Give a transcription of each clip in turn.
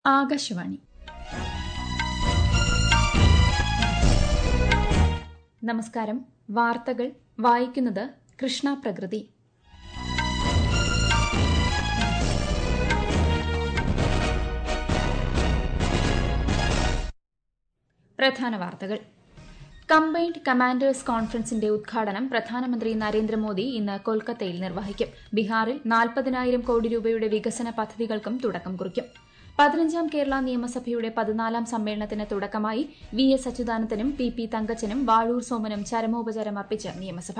ആകാശവാണി നമസ്കാരം വാർത്തകൾ വായിക്കുന്നത് കൃഷ്ണ പ്രകൃതി പ്രധാന വാർത്തകൾ കമ്പൈൻഡ് കമാൻഡേഴ്സ് കോൺഫറൻസിന്റെ ഉദ്ഘാടനം പ്രധാനമന്ത്രി നരേന്ദ്രമോദി ഇന്ന് കൊൽക്കത്തയിൽ നിർവഹിക്കും ബീഹാറിൽ നാൽപ്പതിനായിരം കോടി രൂപയുടെ വികസന പദ്ധതികൾക്കും തുടക്കം കുറിക്കും പതിനഞ്ചാം കേരള നിയമസഭയുടെ പതിനാലാം സമ്മേളനത്തിന് തുടക്കമായി വി എസ് അച്യുതാനന്ദനും പി പി തങ്കച്ചനും വാഴൂർ സോമനും ചരമോപചാരം അർപ്പിച്ച് നിയമസഭ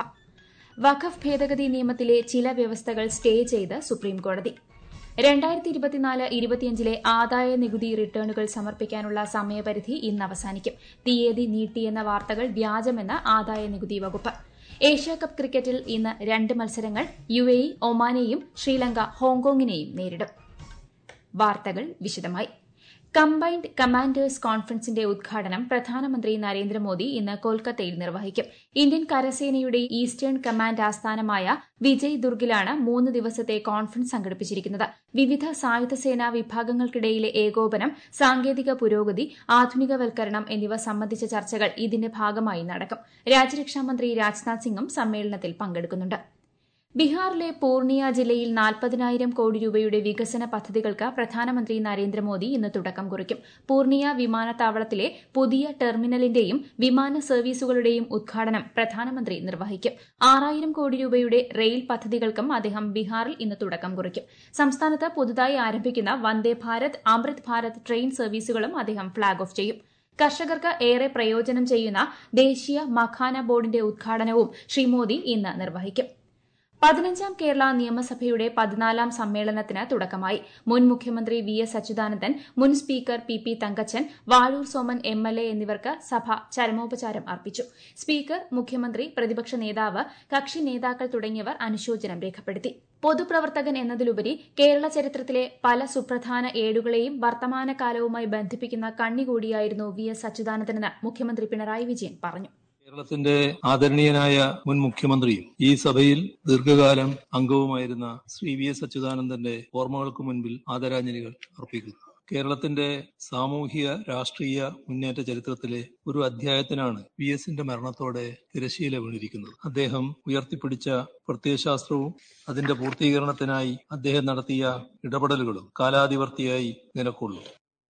വഖഫ് ഭേദഗതി നിയമത്തിലെ ചില വ്യവസ്ഥകൾ സ്റ്റേ ചെയ്ത് സുപ്രീംകോടതി രണ്ടായിരത്തി ഇരുപത്തിനാല് ഇരുപത്തിയഞ്ചിലെ ആദായ നികുതി റിട്ടേണുകൾ സമർപ്പിക്കാനുള്ള സമയപരിധി ഇന്ന് അവസാനിക്കും തീയതി നീട്ടിയെന്ന വാർത്തകൾ വ്യാജമെന്ന് ആദായ നികുതി വകുപ്പ് ഏഷ്യാകപ്പ് ക്രിക്കറ്റിൽ ഇന്ന് രണ്ട് മത്സരങ്ങൾ യു എ ഇ ഒമാനെയും ശ്രീലങ്ക ഹോങ്കോങ്ങിനെയും നേരിടും വാർത്തകൾ വിശദമായി കമ്പൈൻഡ് കമാൻഡേഴ്സ് കോൺഫറൻസിന്റെ ഉദ്ഘാടനം പ്രധാനമന്ത്രി നരേന്ദ്രമോദി ഇന്ന് കൊൽക്കത്തയിൽ നിർവഹിക്കും ഇന്ത്യൻ കരസേനയുടെ ഈസ്റ്റേൺ കമാൻഡ് ആസ്ഥാനമായ വിജയ് ദുർഗിലാണ് മൂന്ന് ദിവസത്തെ കോൺഫറൻസ് സംഘടിപ്പിച്ചിരിക്കുന്നത് വിവിധ സായുധ സേനാ വിഭാഗങ്ങൾക്കിടയിലെ ഏകോപനം സാങ്കേതിക പുരോഗതി ആധുനികവൽക്കരണം എന്നിവ സംബന്ധിച്ച ചർച്ചകൾ ഇതിന്റെ ഭാഗമായി നടക്കും രാജ്യരക്ഷാമന്ത്രി രാജ്നാഥ് സിംഗും സമ്മേളനത്തിൽ പങ്കെടുക്കുന്നുണ്ട് ബീഹാറിലെ പൂർണിയ ജില്ലയിൽ നാൽപ്പതിനായിരം കോടി രൂപയുടെ വികസന പദ്ധതികൾക്ക് പ്രധാനമന്ത്രി നരേന്ദ്രമോദി ഇന്ന് തുടക്കം കുറിക്കും പൂർണിയ വിമാനത്താവളത്തിലെ പുതിയ ടെർമിനലിന്റെയും വിമാന സർവീസുകളുടെയും ഉദ്ഘാടനം പ്രധാനമന്ത്രി നിർവഹിക്കും ആറായിരം കോടി രൂപയുടെ റെയിൽ പദ്ധതികൾക്കും അദ്ദേഹം ബീഹാറിൽ ഇന്ന് തുടക്കം കുറിക്കും സംസ്ഥാനത്ത് പുതുതായി ആരംഭിക്കുന്ന വന്ദേ ഭാരത് അമൃത് ഭാരത് ട്രെയിൻ സർവീസുകളും അദ്ദേഹം ഫ്ളാഗ് ഓഫ് ചെയ്യും കർഷകർക്ക് ഏറെ പ്രയോജനം ചെയ്യുന്ന ദേശീയ മഖാന ബോർഡിന്റെ ഉദ്ഘാടനവും ശ്രീ മോദി ഇന്ന് നിർവഹിക്കും പതിനഞ്ചാം കേരള നിയമസഭയുടെ പതിനാലാം സമ്മേളനത്തിന് തുടക്കമായി മുൻ മുഖ്യമന്ത്രി വി എസ് അച്യുതാനന്ദൻ മുൻ speaker P P Thankachan Vazhoor Soman M L A എന്നിവർക്ക് സഭ ചരമോപചാരം അർപ്പിച്ചു സ്പീക്കർ മുഖ്യമന്ത്രി പ്രതിപക്ഷ നേതാവ് കക്ഷി നേതാക്കൾ തുടങ്ങിയവർ അനുശോചനം രേഖപ്പെടുത്തി പൊതുപ്രവർത്തകൻ എന്നതിലുപരി കേരള ചരിത്രത്തിലെ പല സുപ്രധാന ഏടുകളെയും വർത്തമാനകാലവുമായി ബന്ധിപ്പിക്കുന്ന കണ്ണി കൂടിയായിരുന്നു വി എസ് അച്യുതാനന്ദനെന്ന് മുഖ്യമന്ത്രി പിണറായി വിജയൻ പറഞ്ഞു കേരളത്തിന്റെ ആദരണീയനായ മുൻ മുഖ്യമന്ത്രിയും ഈ സഭയിൽ ദീർഘകാലം അംഗവുമായിരുന്ന ശ്രീ വി എസ് അച്യുതാനന്ദന്റെ ഓർമ്മകൾക്ക് മുൻപിൽ ആദരാഞ്ജലികൾ അർപ്പിക്കുന്നു കേരളത്തിന്റെ സാമൂഹിക രാഷ്ട്രീയ മുന്നേറ്റ ചരിത്രത്തിലെ ഒരു അധ്യായത്തിനാണ് വി എസിന്റെ മരണത്തോടെ തിരശീല വീണിരിക്കുന്നത് അദ്ദേഹം ഉയർത്തിപ്പിടിച്ച പ്രത്യയശാസ്ത്രവും അതിന്റെ പൂർത്തീകരണത്തിനായി അദ്ദേഹം നടത്തിയ ഇടപെടലുകളും കാലാതിവർത്തിയായി നിലകൊള്ളും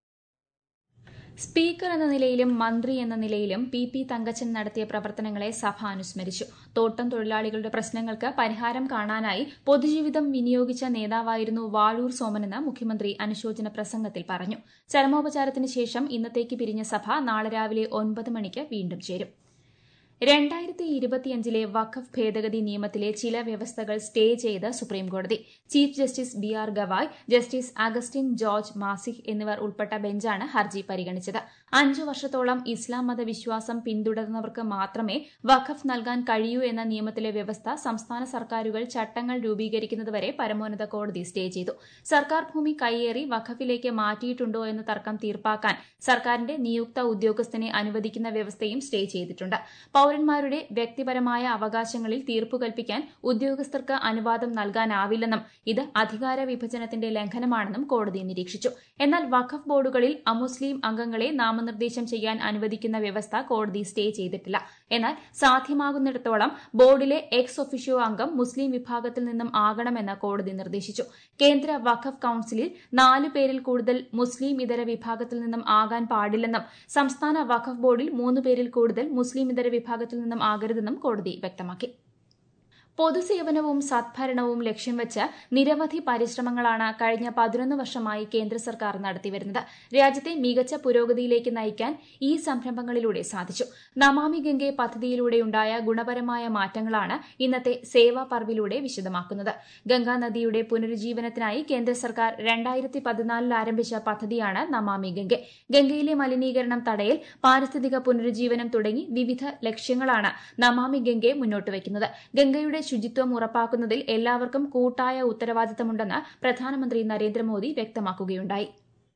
സ്പീക്കർ എന്ന നിലയിലും മന്ത്രി എന്ന നിലയിലും പി പി തങ്കച്ചൻ നടത്തിയ പ്രവർത്തനങ്ങളെ സഭ അനുസ്മരിച്ചു തോട്ടം തൊഴിലാളികളുടെ പ്രശ്നങ്ങൾക്ക് പരിഹാരം കാണാനായി പൊതുജീവിതം വിനിയോഗിച്ച നേതാവായിരുന്നു വാഴൂർ സോമനെന്ന് മുഖ്യമന്ത്രി അനുശോചന പ്രസംഗത്തിൽ പറഞ്ഞു ചരമോപചാരത്തിന് ശേഷം ഇന്നത്തേക്ക് പിരിഞ്ഞ സഭ നാളെ രാവിലെ ഒൻപത് മണിക്ക് വീണ്ടും ചേരും രണ്ടായിരത്തി ഇരുപത്തിയഞ്ചിലെ വഖഫ് ഭേദഗതി നിയമത്തിലെ ചില വ്യവസ്ഥകൾ സ്റ്റേ ചെയ്ത് സുപ്രീംകോടതി chief justice B R Gavai justice Augustine George Masih എന്നിവർ ഉൾപ്പെട്ട ബെഞ്ചാണ് ഹർജി പരിഗണിച്ചത് അഞ്ചു വർഷത്തോളം ഇസ്ലാം മത വിശ്വാസം പിന്തുടർന്നവർക്ക് മാത്രമേ വഖഫ് നൽകാൻ കഴിയൂ എന്ന നിയമത്തിലെ വ്യവസ്ഥ സംസ്ഥാന സർക്കാരുകൾ ചട്ടങ്ങൾ രൂപീകരിക്കുന്നതുവരെ പരമോന്നത കോടതി സ്റ്റേ ചെയ്തു സർക്കാർ ഭൂമി കൈയേറി വഖഫിലേക്ക് മാറ്റിയിട്ടുണ്ടോ എന്ന തർക്കം തീർപ്പാക്കാൻ സർക്കാരിന്റെ നിയുക്ത ഉദ്യോഗസ്ഥനെ അനുവദിക്കുന്ന വ്യവസ്ഥയും സ്റ്റേ ചെയ്തിട്ടുണ്ട് പൌരന്മാരുടെ വ്യക്തിപരമായ അവകാശങ്ങളിൽ തീർപ്പു കൽപ്പിക്കാൻ ഉദ്യോഗസ്ഥർക്ക് അനുവാദം നൽകാനാവില്ലെന്നും ഇത് അധികാര വിഭജനത്തിന്റെ ലംഘനമാണെന്നും കോടതി നിരീക്ഷിച്ചു എന്നാൽ വഖഫ് ബോർഡുകളിൽ അമുസ്ലിം അംഗങ്ങളെ നാമനിർദ്ദേശം ചെയ്യാൻ അനുവദിക്കുന്ന വ്യവസ്ഥ കോടതി സ്റ്റേ ചെയ്തിട്ടില്ല എന്നാൽ സാധ്യമാകുന്നിടത്തോളം ബോർഡിലെ എക്സ് ഒഫീഷ്യോ അംഗം മുസ്ലിം വിഭാഗത്തിൽ നിന്നും ആകണമെന്ന് കോടതി നിർദ്ദേശിച്ചു കേന്ദ്ര വഖഫ് കൌൺസിലിൽ നാലു പേരിൽ കൂടുതൽ മുസ്ലിം ഇതര വിഭാഗത്തിൽ നിന്നും ആകാൻ പാടില്ലെന്നും സംസ്ഥാന വഖഫ് ബോർഡിൽ മൂന്ന് പേരിൽ കൂടുതൽ മുസ്ലിം ഇതര വിഭാഗത്തിൽ നിന്നും ആകരുതെന്നും കോടതി വ്യക്തമാക്കി പൊതുസേവനവും സദ്ഭരണവും ലക്ഷ്യം വെച്ച് നിരവധി പരിശ്രമങ്ങളാണ് കഴിഞ്ഞ പതിനൊന്ന് വർഷമായി കേന്ദ്ര സർക്കാർ നടത്തിവരുന്നത് രാജ്യത്തെ മികച്ച പുരോഗതിയിലേക്ക് നയിക്കാൻ ഈ സംരംഭങ്ങളിലൂടെ സാധിച്ചു നമാമി ഗംഗെ പദ്ധതിയിലൂടെയുണ്ടായ ഗുണപരമായ മാറ്റങ്ങളാണ് ഇന്നത്തെ സേവാ പർവിലൂടെ വിശദമാക്കുന്നത് ഗംഗാ നദിയുടെ പുനരുജ്ജീവനത്തിനായി കേന്ദ്ര സർക്കാർ രണ്ടായിരത്തി പതിനാലിൽ ആരംഭിച്ച പദ്ധതിയാണ് നമാമി ഗംഗെ ഗംഗയിലെ മലിനീകരണം തടയൽ പാരിസ്ഥിതിക പുനരുജ്ജീവനം തുടങ്ങി വിവിധ ലക്ഷ്യങ്ങളാണ് നമാമി ഗംഗെ മുന്നോട്ട് വയ്ക്കുന്നത് ഗംഗയുടെ ശുചിത്വം ഉറപ്പാക്കുന്നതിൽ എല്ലാവർക്കും കൂട്ടായ ഉത്തരവാദിത്തമുണ്ടെന്ന് പ്രധാനമന്ത്രി നരേന്ദ്രമോദി വ്യക്തമാക്കുകയുണ്ടായി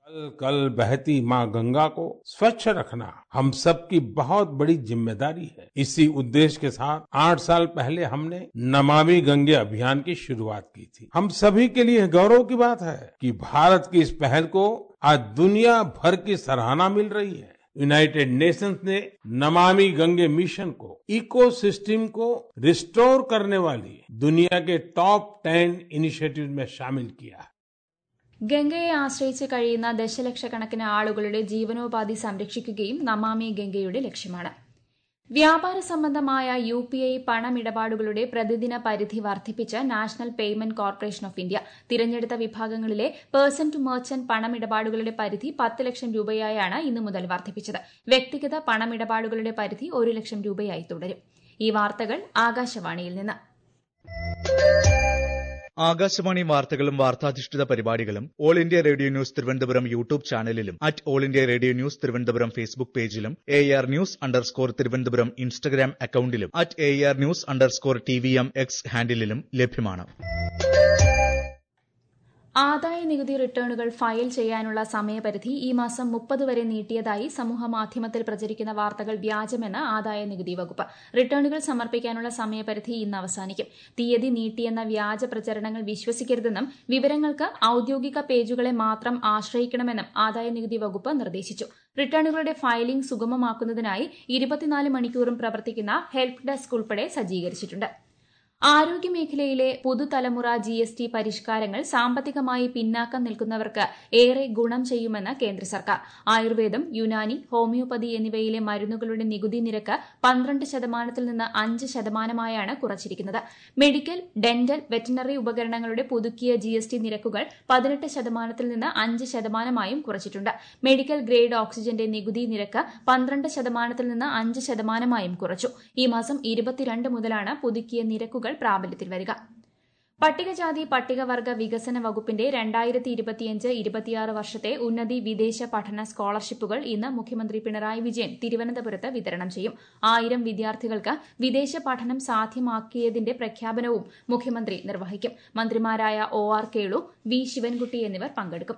कल कल बहती माँ गंगा को स्वच्छ रखना हम सबकी बहुत बड़ी जिम्मेदारी है इसी उद्देश्य के साथ आठ साल पहले हमने नमामि गंगे अभियान की शुरुआत की थी हम सभी के लिए गौरव की बात है कि भारत की इस पहल को आज दुनिया भर की सराहना मिल रही है यूनाइटेड नेशंस ने नमामि गंगे मिशन को इकोसिस्टम को रिस्टोर करने वाली दुनिया के टॉप टेन इनिशिएटिव में शामिल किया है ഗംഗയെ ആശ്രയിച്ച് കഴിയുന്ന ദശലക്ഷക്കണക്കിന് ആളുകളുടെ ജീവനോപാധി സംരക്ഷിക്കുകയും നമാമി ഗംഗയുടെ ലക്ഷ്യമാണ് വ്യാപാര സംബന്ധമായ യു പി ഐ പണമിടപാടുകളുടെ പ്രതിദിന പരിധി വർദ്ധിപ്പിച്ച് National Payment Corporation of India തിരഞ്ഞെടുത്ത വിഭാഗങ്ങളിലെ പേഴ്സൺ ടു മെർച്ചന്റ് പണമിടപാടുകളുടെ പരിധി പത്ത് ലക്ഷം രൂപയായാണ് ഇന്നു മുതൽ വർദ്ധിപ്പിച്ചത് വ്യക്തിഗത പണമിടപാടുകളുടെ പരിധി ഒരു ലക്ഷം രൂപയായി തുടരും ഈ വാർത്തകൾ ആകാശവാണിയിൽ നിന്ന് ആകാശവാണി വാർത്തകളും വാർത്താധിഷ്ഠിത പരിപാടികളും All India Radio News Thiruvananthapuram YouTube ചാനലിലും at All India Radio News Thiruvananthapuram Facebook പേജിലും A R news underscore Thiruvananthapuram Instagram അക്കൌണ്ടിലും at A R news underscore T V M X ഹാൻഡിലും ലഭ്യമാണ് ആദായ നികുതി റിട്ടേണുകൾ ഫയൽ ചെയ്യാനുള്ള സമയപരിധി ഈ മാസം മുപ്പത് വരെ നീട്ടിയതായി സമൂഹമാധ്യമത്തിൽ പ്രചരിക്കുന്ന വാർത്തകൾ വ്യാജമെന്ന് ആദായ നികുതി വകുപ്പ് റിട്ടേണുകൾ സമർപ്പിക്കാനുള്ള സമയപരിധി ഇന്ന് അവസാനിക്കും തീയതി നീട്ടിയെന്ന വ്യാജ പ്രചരണങ്ങൾ വിശ്വസിക്കരുതെന്നും വിവരങ്ങൾക്ക് ഔദ്യോഗിക പേജുകളെ മാത്രം ആശ്രയിക്കണമെന്നും ആദായ നികുതി വകുപ്പ് നിർദ്ദേശിച്ചു റിട്ടേണുകളുടെ ഫയലിംഗ് സുഗമമാക്കുന്നതിനായി ഇരുപത്തിനാല് മണിക്കൂറും പ്രവർത്തിക്കുന്ന ഹെൽപ്പ് ഡെസ്ക് ഉൾപ്പെടെ സജ്ജീകരിച്ചിട്ടുണ്ട് ആരോഗ്യമേഖലയിലെ പുതുതലമുറ ജി എസ് ടി പരിഷ്കാരങ്ങൾ സാമ്പത്തികമായി പിന്നാക്കം നിൽക്കുന്നവർക്ക് ഏറെ ഗുണം ചെയ്യുമെന്ന് കേന്ദ്ര സർക്കാർ ആയുർവേദം യുനാനി ഹോമിയോപ്പതി എന്നിവയിലെ മരുന്നുകളുടെ നികുതി നിരക്ക് പന്ത്രണ്ട് ശതമാനത്തിൽ നിന്ന് അഞ്ച് ശതമാനമായാണ് കുറച്ചിരിക്കുന്നത് മെഡിക്കൽ ഡെന്റൽ വെറ്റിനറി ഉപകരണങ്ങളുടെ പുതുക്കിയ ജി എസ് ടി നിരക്കുകൾ പതിനെട്ട് ശതമാനത്തിൽ നിന്ന് അഞ്ച് ശതമാനമായും കുറച്ചിട്ടുണ്ട് മെഡിക്കൽ ഗ്രേഡ് ഓക്സിജന്റെ നികുതി നിരക്ക് പന്ത്രണ്ട് ശതമാനത്തിൽ നിന്ന് അഞ്ച് ശതമാനമായും കുറച്ചു ഈ മാസം ഇരുപത്തിരണ്ട് മുതലാണ് പുതുക്കിയ നിരക്കുകൾ പ്രാബല്യത്തിൽ വരിക പട്ടികജാതി പട്ടികവർഗ വികസന വകുപ്പിന്റെ രണ്ടായിരത്തി ഇരുപത്തിയഞ്ച് ഇരുപത്തിയാറ് വർഷത്തെ ഉന്നതി വിദേശ പഠന സ്കോളർഷിപ്പുകൾ ഇന്ന് മുഖ്യമന്ത്രി പിണറായി വിജയൻ തിരുവനന്തപുരത്ത് വിതരണം ചെയ്യും ആയിരം വിദ്യാർത്ഥികൾക്ക് വിദേശ പഠനം സാധ്യമാക്കിയതിന്റെ പ്രഖ്യാപനവും മുഖ്യമന്ത്രി നിർവഹിക്കും മന്ത്രിമാരായ O R Kelu V Sivankutty എന്നിവർ പങ്കെടുക്കും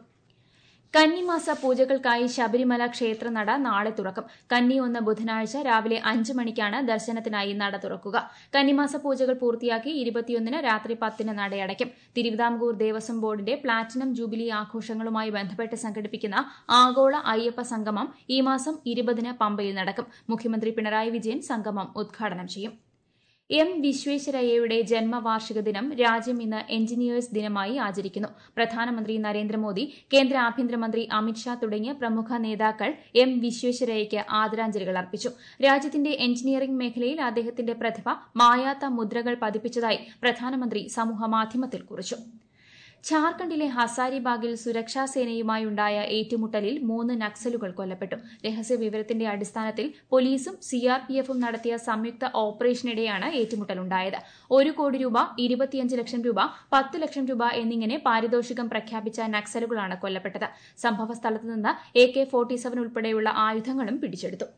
കന്നിമാസ പൂജകൾക്കായി ശബരിമല ക്ഷേത്രനട നാളെ തുറക്കും കന്നി ഒന്ന് ബുധനാഴ്ച രാവിലെ അഞ്ച് മണിക്കാണ് ദർശനത്തിനായി നട തുറക്കുക കന്നിമാസ പൂജകൾ പൂർത്തിയാക്കി ഇരുപത്തിയൊന്നിന് രാത്രി പത്തിന് നടയടയ്ക്കും തിരുവിതാംകൂർ ദേവസ്വം ബോർഡിന്റെ പ്ലാറ്റിനം ജൂബിലി ആഘോഷങ്ങളുമായി ബന്ധപ്പെട്ട് സംഘടിപ്പിക്കുന്ന ആഗോള അയ്യപ്പ സംഗമം ഈ മാസം ഇരുപതിന് പമ്പയിൽ നടക്കും മുഖ്യമന്ത്രി പിണറായി വിജയൻ സംഗമം ഉദ്ഘാടനം ചെയ്യും എം വിശ്വേശ്വരയ്യയുടെ ജന്മവാർഷിക ദിനം രാജ്യം ഇന്ന് എഞ്ചിനീയേഴ്സ് ദിനമായി ആചരിക്കുന്നു പ്രധാനമന്ത്രി നരേന്ദ്രമോദി കേന്ദ്ര ആഭ്യന്തരമന്ത്രി അമിത്ഷാ തുടങ്ങിയ പ്രമുഖ നേതാക്കൾ എം വിശ്വേശ്വരയ്യയ്ക്ക് ആദരാഞ്ജലികൾ അർപ്പിച്ചു രാജ്യത്തിന്റെ എഞ്ചിനീയറിംഗ് മേഖലയിൽ അദ്ദേഹത്തിന്റെ പ്രതിഭ മായാത്ത മുദ്രകൾ പതിപ്പിച്ചതായി പ്രധാനമന്ത്രി സമൂഹമാധ്യമത്തിൽ കുറിച്ചു ഝാർഖണ്ഡിലെ ഹസാരിബാഗിൽ സുരക്ഷാ സേനയുമായുണ്ടായ ഏറ്റുമുട്ടലിൽ മൂന്ന് നക്സലുകൾ കൊല്ലപ്പെട്ടു രഹസ്യ വിവരത്തിന്റെ അടിസ്ഥാനത്തിൽ പോലീസും സിആർപിഎഫും നടത്തിയ സംയുക്ത ഓപ്പറേഷനിടെയാണ് ഏറ്റുമുട്ടലുണ്ടായത് ഒരു കോടി രൂപ ഇരുപത്തിയഞ്ച് ലക്ഷം രൂപ പത്ത് ലക്ഷം രൂപ എന്നിങ്ങനെ പാരിതോഷികം പ്രഖ്യാപിച്ച നക്സലുകളാണ് കൊല്ലപ്പെട്ടത് സംഭവസ്ഥലത്ത് നിന്ന് എ കെ ഫോർട്ടി സെവൻ ഉൾപ്പെടെയുള്ള ആയുധങ്ങളും പിടിച്ചെടുത്തു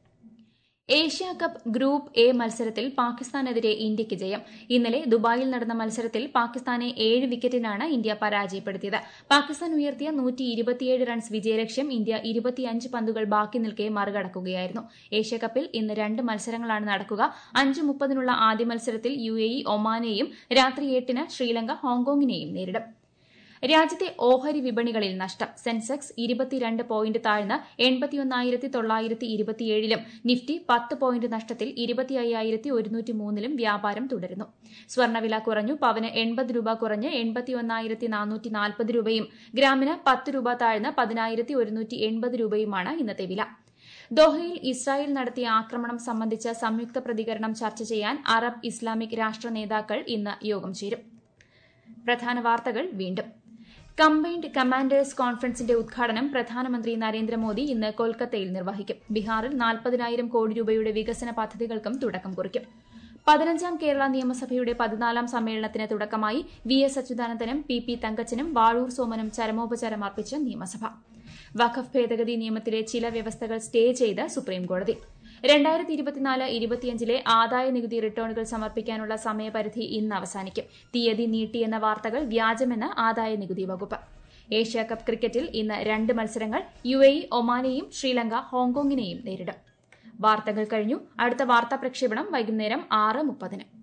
ഏഷ്യ കപ്പ് ഗ്രൂപ്പ് എ മത്സരത്തിൽ പാകിസ്ഥാനെതിരെ ഇന്ത്യയ്ക്ക് ജയം ഇന്നലെ ദുബായിൽ നടന്ന മത്സരത്തിൽ പാകിസ്ഥാനെ ഏഴ് വിക്കറ്റിനാണ് ഇന്ത്യ പരാജയപ്പെടുത്തിയത് പാകിസ്ഥാൻ ഉയർത്തിയ നൂറ്റി ഇരുപത്തിയേഴ് റൺസ് വിജയലക്ഷ്യം ഇന്ത്യ ഇരുപത്തിയഞ്ച് പന്തുകൾ ബാക്കി നിൽക്കെ മറികടക്കുകയായിരുന്നു ഏഷ്യാകപ്പിൽ ഇന്ന് രണ്ട് മത്സരങ്ങളാണ് നടക്കുക അഞ്ച് മുപ്പതിനുള്ള ആദ്യ മത്സരത്തിൽ യു എ ഇ ഒമാനെയും രാത്രി എട്ടിന് ശ്രീലങ്ക ഹോങ്കോങ്ങിനെയും നേരിടും രാജ്യത്തെ ഓഹരി വിപണികളിൽ നഷ്ടം സെൻസെക്സ് ഇരുപത്തിരണ്ട് പോയിന്റ് താഴ്ന്ന് എൺപത്തിയൊന്നായിരത്തി തൊള്ളായിരത്തി ഇരുപത്തിയേഴിലും നിഫ്റ്റി പത്ത് പോയിന്റ് നഷ്ടത്തിൽ ഇരുപത്തി അയ്യായിരത്തി ഒരുന്നൂറ്റി മൂന്നിലും വ്യാപാരം തുടരുന്നു സ്വർണ്ണവില കുറഞ്ഞു പവന് എൺപത് രൂപ കുറഞ്ഞ് എൺപത്തിയൊന്നായിരത്തി നാനൂറ്റി നാൽപ്പത് രൂപയും ഗ്രാമിന് പത്ത് രൂപ താഴ്ന്ന് പതിനായിരത്തി ഒരുന്നൂറ്റി എൺപത് രൂപയുമാണ് ഇന്നത്തെ വില ദോഹയിൽ ഇസ്രായേൽ നടത്തിയ ആക്രമണം സംബന്ധിച്ച സംയുക്ത പ്രതികരണം ചർച്ച ചെയ്യാൻ അറബ് ഇസ്ലാമിക് രാഷ്ട്ര നേതാക്കൾ ഇന്ന് യോഗം ചേരും പ്രധാന വാർത്തകൾ വീണ്ടും കമ്പൈൻഡ് കമാൻഡേഴ്സ് കോൺഫറൻസിന്റെ ഉദ്ഘാടനം പ്രധാനമന്ത്രി നരേന്ദ്രമോദി ഇന്ന് കൊൽക്കത്തയിൽ നിർവഹിക്കും ബീഹാറിൽ നാൽപ്പതിനായിരം കോടി രൂപയുടെ വികസന പദ്ധതികൾക്കും തുടക്കം കുറിക്കും പതിനഞ്ചാം കേരള നിയമസഭയുടെ പതിനാലാം സമ്മേളനത്തിന് തുടക്കമായി വി എസ് അച്യുതാനന്ദനും പി പി തങ്കച്ചനും വാഴൂർ സോമനും ചരമോപചാരം അർപ്പിച്ച് നിയമസഭ വഖഫ് ഭേദഗതി നിയമത്തിലെ ചില വ്യവസ്ഥകൾ സ്റ്റേ ചെയ്ത് സുപ്രീംകോടതി രണ്ടായിരത്തി ഇരുപത്തിനാല് ഇരുപത്തിയഞ്ചിലെ ആദായ നികുതി റിട്ടേണുകൾ സമർപ്പിക്കാനുള്ള സമയപരിധി ഇന്ന് അവസാനിക്കും തീയതി നീട്ടിയെന്ന വാർത്തകൾ വ്യാജമെന്ന് ആദായ നികുതി വകുപ്പ് ഏഷ്യാകപ്പ് ക്രിക്കറ്റിൽ ഇന്ന് രണ്ട് മത്സരങ്ങൾ യു എ ഇ ഒമാനെയും ശ്രീലങ്ക ഹോങ്കോങ്ങിനെയും നേരിടും വാർത്തകൾ കഴിഞ്ഞു അടുത്ത വാർത്താ പ്രക്ഷേപണം വൈകുന്നേരം ആറ് മുപ്പതിന്